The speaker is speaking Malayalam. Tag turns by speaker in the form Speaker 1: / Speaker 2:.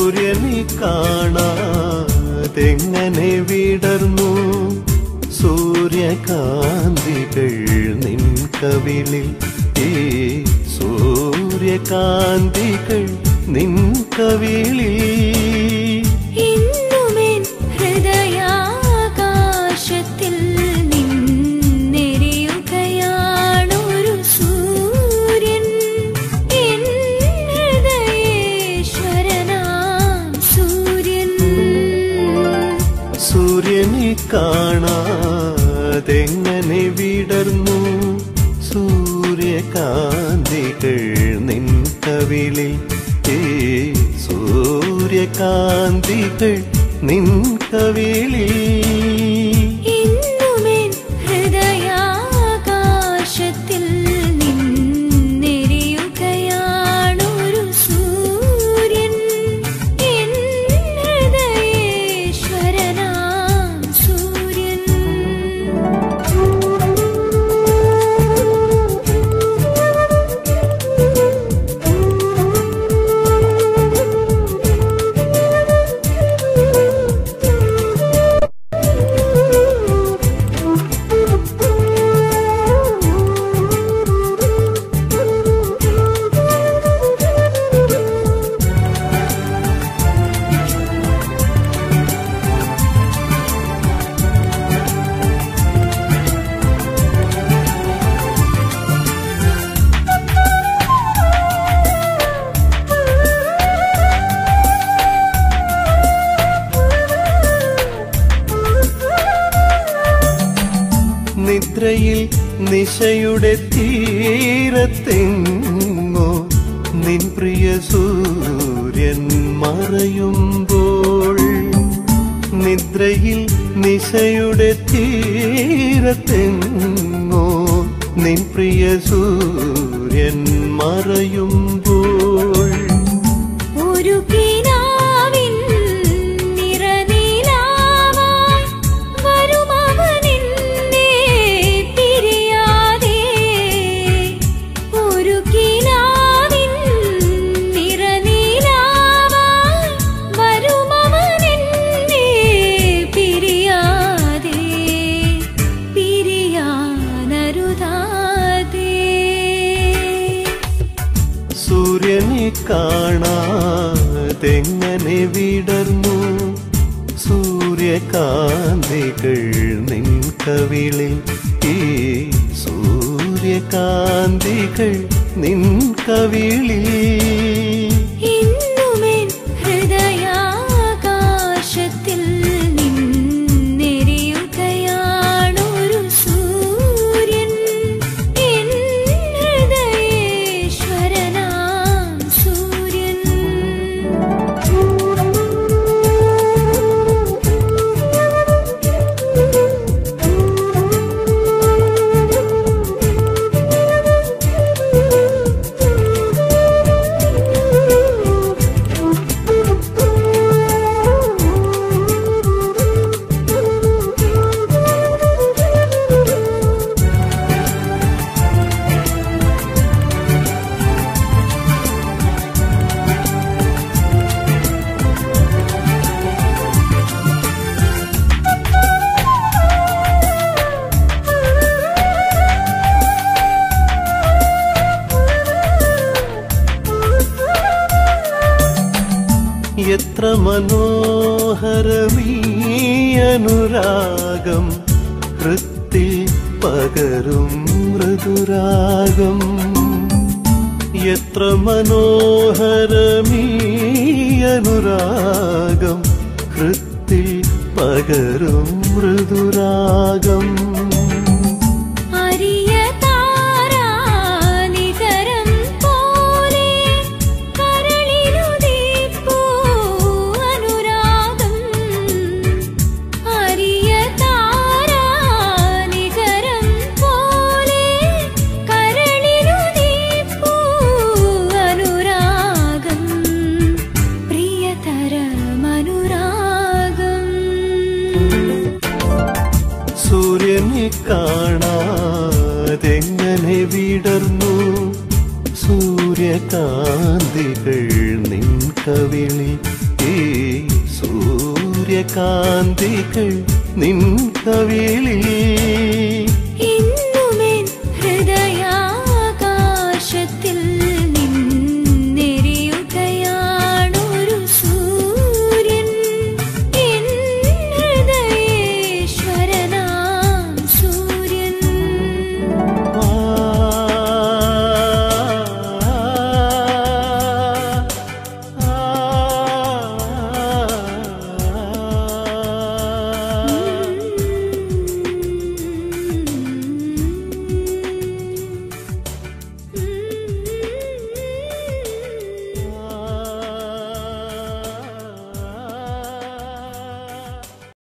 Speaker 1: സൂര്യനെ കാണാതെങ്ങനെ വിടർന്നു സൂര്യകാന്തികൾ നിൻ കവിളിൽ ഈ സൂര്യകാന്തികൾ നിൻ കവിളിൽ
Speaker 2: എന്നുമെൻ ഹൃദയാകാശത്തിൽ നിന്നെരിയുകയാണൊരു സൂര്യൻ എൻ ഹൃദയേശ്വരനാം സൂര്യൻ
Speaker 1: സൂര്യനെ കാണാതെങ്ങനെ വിടർന്നു സൂര്യകാന്തികൾ നിൻ കവിളിൽ ഏ സൂര്യകാന്തികൾ നിൻ കവിളിൽ
Speaker 2: എന്നുമെൻ ഹൃദയാകാശത്തിൽ നിന്നെരിയുകയാണൊരു സൂര്യൻ എൻ ഹൃദയേശ്വരനാം സൂര്യൻ
Speaker 1: നിദ്രയിൽ നിശയുടെ തീരത്തെങ്ങോ നിൻ പ്രിയ സൂര്യൻ മറയുമ്പോൾ നിദ്രയിൽ നിശയുടെ തീരത്തെങ്ങോ നിൻ പ്രിയ സൂര്യൻ മറയുമ്പോൾ
Speaker 2: ഒരു കിനാവിൻ നിറനീലാവായി വരുമവനെന്നെ പിരിയാതെ. ഒരു കിനാവിൻ നിറനീലാവായി വരുമവനെന്നെ പിരിയാതെ. പിരിയാനരുതാതെ
Speaker 1: സൂര്യനെ കാണാതെങ്ങനെ വിടർന്നു സൂര്യകാന്തികൾ നിൻ കവിളിൽ ഈ സൂര്യകാന്തികൾ നിൻ കവിളിൽ
Speaker 2: എന്നുമെൻ ഹൃദയാകാശത്തിൽ നിന്നെരിയുകയാണൊരു സൂര്യൻ എൻ ഹൃദയേശ്വരനാം സൂര്യൻ
Speaker 1: എത്ര മനോഹരമീ അനുരാഗം ഹൃത്തിൽ പകരും മൃദുരാഗം എത്ര മനോഹരമീ അനുരാഗം ഹൃത്തിൽ പകരും മൃദുരാഗം
Speaker 2: അരിയ താരാനികരം പോലെ കരളിലുദീപ്പൂ അനുരാഗം അരിയ താരാനികരം പോലെ കരളിലുദീപ്പൂ അനുരാഗം പ്രിയതരമനുരാഗം
Speaker 1: സൂര്യനെ കാണാതെങ്ങനെ വിടർന്നു സൂര്യകാന്തികൾ നിൻ കവിളിൽ ഈ സൂര്യകാന്തികൾ നിൻ കവിളിൽ